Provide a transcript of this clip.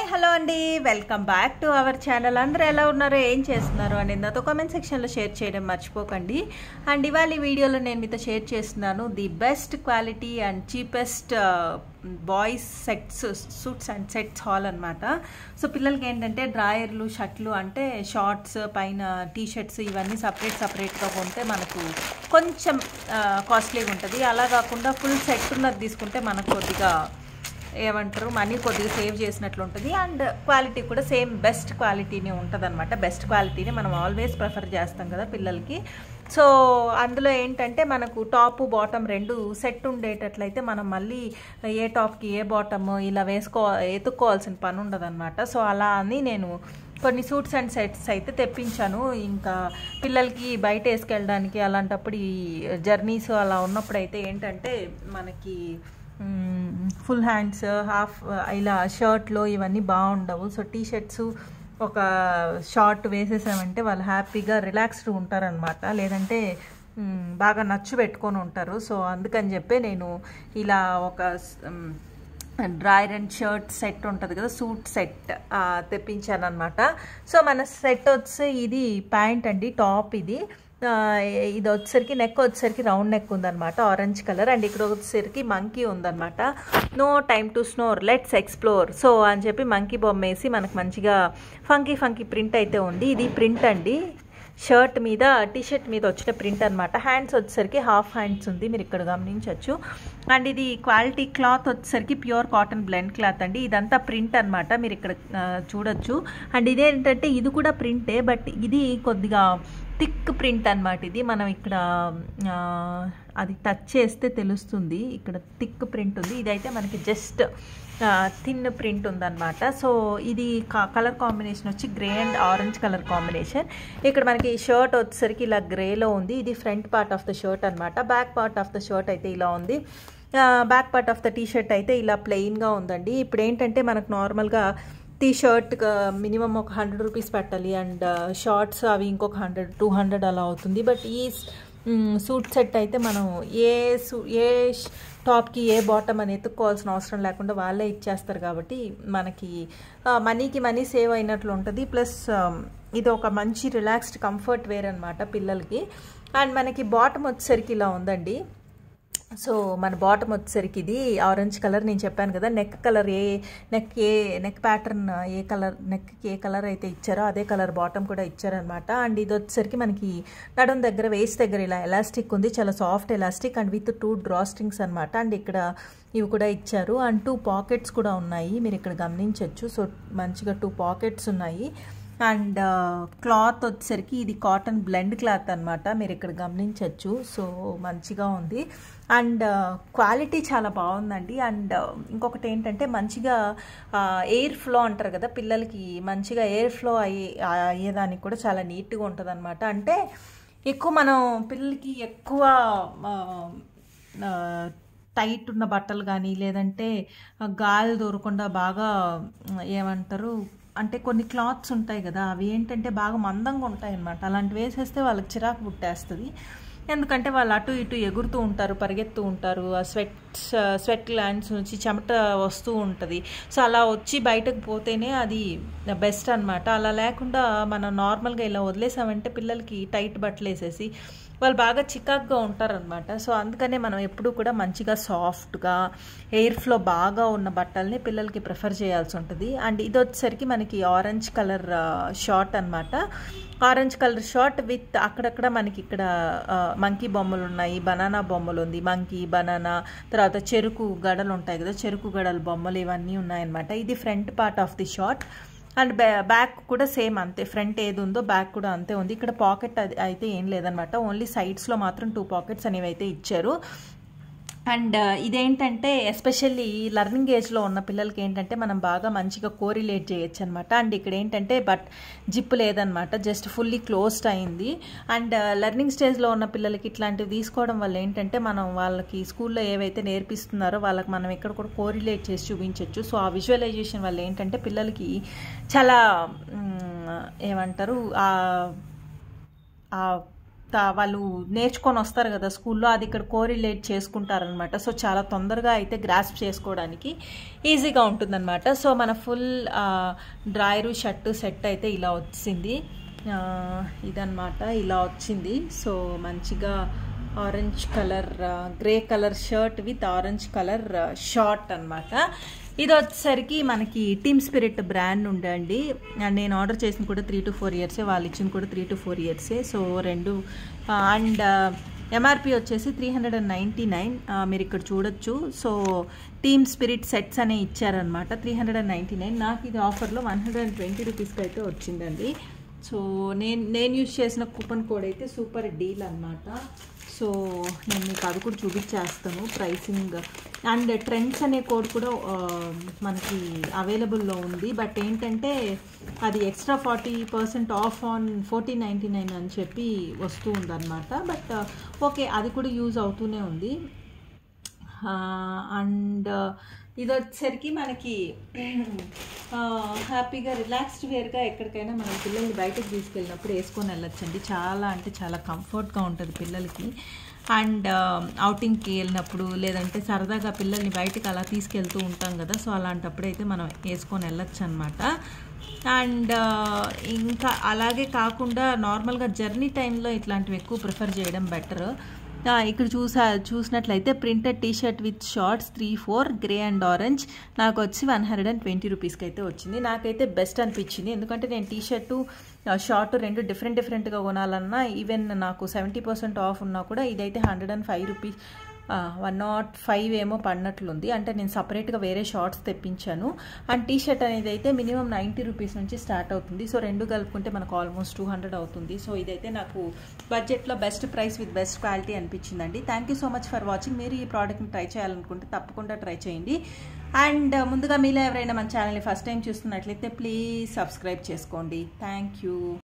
hello అండి welcome back to our channel అందరూ ఎలా ఉన్నారో ఏం చేస్తున్నారు అని నాతో కామెంట్ సెక్షన్లో షేర్ చేయడం మర్చిపోకండి అండ్ ఇవాళ ఈ వీడియోలో నేను మీతో షేర్ చేస్తున్నాను the best quality and cheapest boys sets suits and sets haul అనమాట సో పిల్లలకి ఏంటంటే డ్రాయర్లు షర్ట్లు అంటే షార్ట్స్ పైన టీ షర్ట్స్ ఇవన్నీ సపరేట్ సపరేట్గా కొంటే మనకు కొంచెం కాస్ట్లీగా ఉంటుంది అలా కాకుండా ఫుల్ సెట్ ఉన్నది తీసుకుంటే మనకు కొద్దిగా ఏమంటారు మనీ కొద్దిగా సేవ్ చేసినట్లు ఉంటుంది అండ్ క్వాలిటీ కూడా సేమ్ బెస్ట్ క్వాలిటీనే ఉంటుంది అనమాట బెస్ట్ క్వాలిటీని మనం ఆల్వేస్ ప్రిఫర్ చేస్తాం కదా పిల్లలకి సో అందులో ఏంటంటే మనకు టాప్ బాటమ్ రెండు సెట్ ఉండేటట్లయితే మనం మళ్ళీ ఏ టాప్కి ఏ బాటమ్ ఇలా వేసుకో ఎత్తుక్కోవాల్సిన పని ఉండదు సో అలా అని నేను కొన్ని సూట్స్ అండ్ సెట్స్ అయితే తెప్పించాను ఇంకా పిల్లలకి బయట వేసుకెళ్ళడానికి అలాంటప్పుడు ఈ జర్నీస్ అలా ఉన్నప్పుడు అయితే ఏంటంటే మనకి ఫుల్ హ్యాండ్స్ హాఫ్ ఇలా షర్ట్లో ఇవన్నీ బాగుండవు సో టీ షర్ట్స్ ఒక షార్ట్ వేసేసామంటే వాళ్ళు హ్యాపీగా రిలాక్స్డ్ ఉంటారనమాట లేదంటే బాగా నచ్చు పెట్టుకొని ఉంటారు సో అందుకని చెప్పి నేను ఇలా ఒక డ్రాయర్ అండ్ షర్ట్ సెట్ ఉంటుంది కదా సూట్ సెట్ తెప్పించాను అనమాట సో మన సెట్ వచ్చి ఇది ప్యాంట్ అండి టాప్ ఇది ఇది వచ్చేసరికి నెక్ వచ్చేసరికి రౌండ్ నెక్ ఉందన్నమాట ఆరెంజ్ కలర్ అండ్ ఇక్కడ వచ్చేసరికి మంకీ ఉందన్నమాట no time to snore let's explore so అని చెప్పి మంకీ బొమ్మ వేసి మనకు మంచిగా ఫంకీ ఫంకీ ప్రింట్ అయితే ఉంది ఇది ప్రింట్ అండి షర్ట్ మీద టీషర్ట్ మీద వచ్చిన ప్రింట్ అనమాట హ్యాండ్స్ వచ్చేసరికి హాఫ్ హ్యాండ్స్ ఉంది మీరు ఇక్కడ గమనించవచ్చు అండ్ ఇది క్వాలిటీ క్లాత్ వచ్చేసరికి ప్యూర్ కాటన్ బ్లెండ్ క్లాత్ అండి ఇదంతా ప్రింట్ అనమాట మీరు ఇక్కడ చూడొచ్చు అండ్ ఇదేంటంటే ఇది కూడా ప్రింటే బట్ ఇది కొద్దిగా థిక్ ప్రింట్ అనమాట ఇది మనం ఇక్కడ అది టచ్ చేస్తే తెలుస్తుంది ఇక్కడ థిక్ ప్రింట్ ఉంది ఇదైతే మనకి జస్ట్ థిన్ ప్రింట్ ఉందన్నమాట సో ఇది కలర్ కాంబినేషన్ వచ్చి grey and orange colour combination ఇక్కడ మనకి షర్ట్ వచ్చేసరికి ఇలా గ్రేలో ఉంది ఇది front part of the shirt అనమాట back part of the shirt అయితే ఇలా ఉంది back part of the T shirt అయితే ఇలా ప్లెయిన్గా ఉందండి ఇప్పుడు ఏంటంటే మనకు నార్మల్గా టీ షర్ట్ మినిమం ఒక హండ్రెడ్ రూపీస్ పెట్టాలి అండ్ షార్ట్స్ అవి ఇంకొక హండ్రెడ్ టూ హండ్రెడ్ అలా అవుతుంది బట్ ఈ సూట్ సెట్ అయితే మనం ఏ సూ ఏ టాప్కి ఏ బాటమ్ అని ఎత్తుక్కోవాల్సిన అవసరం లేకుండా వాళ్ళే ఇచ్చేస్తారు కాబట్టి మనకి మనీకి మనీ సేవ్ అయినట్లు ఉంటుంది ప్లస్ ఇది ఒక మంచి రిలాక్స్డ్ కంఫర్ట్ వేర్ అనమాట పిల్లలకి అండ్ మనకి బాటమ్ వచ్చేసరికి ఇలా ఉందండి సో మన బాటమ్ వచ్చేసరికి ఇది ఆరెంజ్ కలర్ నేను చెప్పాను కదా నెక్ కలర్ ఏ నెక్ ఏ నెక్ ప్యాటర్న్ ఏ కలర్ నెక్కి ఏ కలర్ అయితే ఇచ్చారో అదే కలర్ బాటమ్ కూడా ఇచ్చారనమాట అండ్ ఇది వచ్చేసరికి మనకి నడుం దగ్గర వేస్ట్ దగ్గర ఇలా ఎలాస్టిక్ ఉంది చాలా soft elastic and with two draw strings అనమాట అండ్ ఇక్కడ ఇవి కూడా ఇచ్చారు అండ్ టూ పాకెట్స్ కూడా ఉన్నాయి మీరు ఇక్కడ గమనించవచ్చు సో మంచిగా టూ పాకెట్స్ ఉన్నాయి అండ్ క్లాత్ వచ్చేసరికి ఇది కాటన్ బ్లెండ్ క్లాత్ అనమాట మీరు ఇక్కడ గమనించవచ్చు సో మంచిగా ఉంది అండ్ క్వాలిటీ చాలా బాగుందండి అండ్ ఇంకొకటి ఏంటంటే మంచిగా ఎయిర్ ఫ్లో అంటారు కదా పిల్లలకి మంచిగా ఎయిర్ ఫ్లో అయ్యే అయ్యేదానికి కూడా చాలా నీట్గా ఉంటుంది అనమాట అంటే ఎక్కువ మనం పిల్లలకి ఎక్కువ టైట్ ఉన్న బట్టలు కానీ లేదంటే గాలి దూరకుండా బాగా ఏమంటారు అంటే కొన్ని క్లాత్స్ ఉంటాయి కదా అవి ఏంటంటే బాగా మందంగా ఉంటాయి అనమాట అలాంటివి వేసేస్తే వాళ్ళకి చిరాకు పుట్టేస్తుంది ఎందుకంటే వాళ్ళు అటు ఇటు ఎగురుతూ ఉంటారు పరిగెత్తూ ఉంటారు ఆ స్వెట్ స్వెట్ గ్లాండ్స్ నుంచి చెమట వస్తూ ఉంటుంది సో అలా వచ్చి బయటకు పోతేనే అది బెస్ట్ అనమాట అలా లేకుండా మనం నార్మల్గా ఇలా వదిలేసామంటే పిల్లలకి టైట్ బట్టలు వేసేసి వాళ్ళు బాగా చికాక్గా ఉంటారనమాట సో అందుకనే మనం ఎప్పుడు కూడా మంచిగా సాఫ్ట్గా ఎయిర్ ఫ్లో బాగా ఉన్న బట్టల్ని పిల్లలకి ప్రిఫర్ చేయాల్సి ఉంటుంది అండ్ ఇది వచ్చేసరికి మనకి ఆరెంజ్ కలర్ షార్ట్ అనమాట ఆరెంజ్ కలర్ షార్ట్ విత్ అక్కడక్కడ మనకి ఇక్కడ మంకీ బొమ్మలు ఉన్నాయి బనానా బొమ్మలు ఉంది మంకీ బనానా తర్వాత చెరుకు గడలు ఉంటాయి కదా చెరుకు గడల బొమ్మలు ఇవన్నీ ఉన్నాయన్నమాట ఇది front part of the short and back కూడా సేమ్ అంతే ఫ్రంట్ ఏది ఉందో బ్యాక్ కూడా అంతే ఉంది ఇక్కడ పాకెట్ అయితే ఏం లేదనమాట ఓన్లీ సైడ్స్లో మాత్రం టూ పాకెట్స్ అనేవి అయితే ఇచ్చారు అండ్ ఇదేంటంటే ఎస్పెషల్లీ లర్నింగ్ ఏజ్లో ఉన్న పిల్లలకి ఏంటంటే మనం బాగా మంచిగా కోరిలేట్ చేయొచ్చు అనమాట అండ్ ఇక్కడ ఏంటంటే బట్ జిప్ లేదనమాట జస్ట్ ఫుల్లీ క్లోజ్డ్ అయింది అండ్ లెర్నింగ్ స్టేజ్లో ఉన్న పిల్లలకి ఇట్లాంటివి తీసుకోవడం వల్ల ఏంటంటే మనం వాళ్ళకి స్కూల్లో ఏవైతే నేర్పిస్తున్నారో వాళ్ళకి మనం ఇక్కడ కూడా కోరిలేట్ చేసి చూపించవచ్చు సో ఆ విజువలైజేషన్ వల్ల ఏంటంటే పిల్లలకి చాలా ఏమంటారు ఆ తా- వాళ్ళు నేర్చుకొని వస్తారు కదా స్కూల్లో అది ఇక్కడ కోరిలేట్ చేసుకుంటారనమాట సో చాలా తొందరగా అయితే గ్రాస్ప్ చేసుకోవడానికి ఈజీగా ఉంటుందన్నమాట సో మన ఫుల్ డ్రాయరు షర్టు సెట్ అయితే ఇలా వచ్చింది ఆ, ఇదన్నమాట ఇలా వచ్చింది సో మంచిగా orange colour grey colour shirt with orange colour short అన్నమాట ఇది వచ్చేసరికి మనకి టీమ్ స్పిరిట్ బ్రాండ్ ఉండండి అండ్ నేను ఆర్డర్ చేసింది కూడా త్రీ టు ఫోర్ ఇయర్సే వాళ్ళు ఇచ్చింది కూడా త్రీ టు ఫోర్ ఇయర్సే సో రెండు అండ్ ఎంఆర్పి వచ్చేసి three hundred and ninety nine మీరు ఇక్కడ చూడొచ్చు సో టీమ్ స్పిరిట్ సెట్స్ అనే ఇచ్చారనమాట three hundred and ninety nine నాకు ఇది ఆఫర్లో వన్ హండ్రెడ్ అండ్ ట్వంటీ రూపీస్కి అయితే వచ్చిందండి సో నేను నేను యూజ్ చేసిన కూపన్ కోడ్ అయితే సూపర్ డీల్ అనమాట సో నేను మీకు అది కూడా చూపించేస్తాను ప్రైసింగ్ అండ్ ట్రెండ్స్ అనే కోడ్ కూడా ఆ, మనకి అవైలబుల్లో ఉంది బట్ ఏంటంటే అది extra forty percent off on fourteen ninety nine అని చెప్పి వస్తూ ఉందన్నమాట బట్ ఓకే అది కూడా యూజ్ అవుతూనే ఉంది అండ్ ఇది వచ్చేసరికి మనకి ఆ, హ్యాపీగా రిలాక్స్డ్ వేర్గా ఎక్కడికైనా మనం పిల్లల్ని బయటకు తీసుకెళ్ళినప్పుడు వేసుకొని వెళ్ళొచ్చండి చాలా అంటే చాలా కంఫర్ట్గా ఉంటుంది పిల్లలకి అండ్ అవుటింగ్కి వెళ్ళినప్పుడు లేదంటే సరదాగా పిల్లల్ని బయటకు అలా తీసుకెళ్తూ ఉంటాం కదా సో అలాంటప్పుడు అయితే మనం వేసుకొని వెళ్ళొచ్చు అనమాట అండ్ ఇంకా అలాగే కాకుండా నార్మల్గా జర్నీ టైంలో ఇట్లాంటివి ఎక్కువ ప్రిఫర్ చేయడం బెటర్ ఇక్కడ చూసా చూసినట్లయితే printed T shirt with shorts three four grey and orange నాకు వచ్చి వన్ హండ్రెడ్ అండ్ ట్వంటీ రూపీస్కి అయితే వచ్చింది నాకైతే బెస్ట్ అనిపించింది ఎందుకంటే నేను టీ షర్టు షార్ట్ రెండు డిఫరెంట్ డిఫరెంట్గా కొనాలన్నా ఈవెన్ నాకు సెవెంటీ పర్సెంట్ ఆఫ్ ఉన్నా కూడా ఇదైతే hundred and five rupees one not five ఏమో పడినట్లుంది అంటే నేను సపరేట్గా వేరే షార్ట్స్ తెప్పించాను అండ్ టీ షర్ట్ అనేది అయితే మినిమం నైంటీ రూపీస్ నుంచి స్టార్ట్ అవుతుంది సో రెండు కలుపుకుంటే మనకు ఆల్మోస్ట్ టూ హండ్రెడ్ అవుతుంది సో ఇదైతే నాకు బడ్జెట్లో best price with best quality అనిపించిందండి thank you so much for watching మీరు ఈ ప్రోడక్ట్ని ట్రై చేయాలనుకుంటే తప్పకుండా ట్రై చేయండి అండ్ ముందుగా మీలో ఎవరైనా మన ఛానల్ని ఫస్ట్ టైం చూస్తున్నట్లయితే ప్లీజ్ సబ్స్క్రైబ్ చేసుకోండి థ్యాంక్ యూ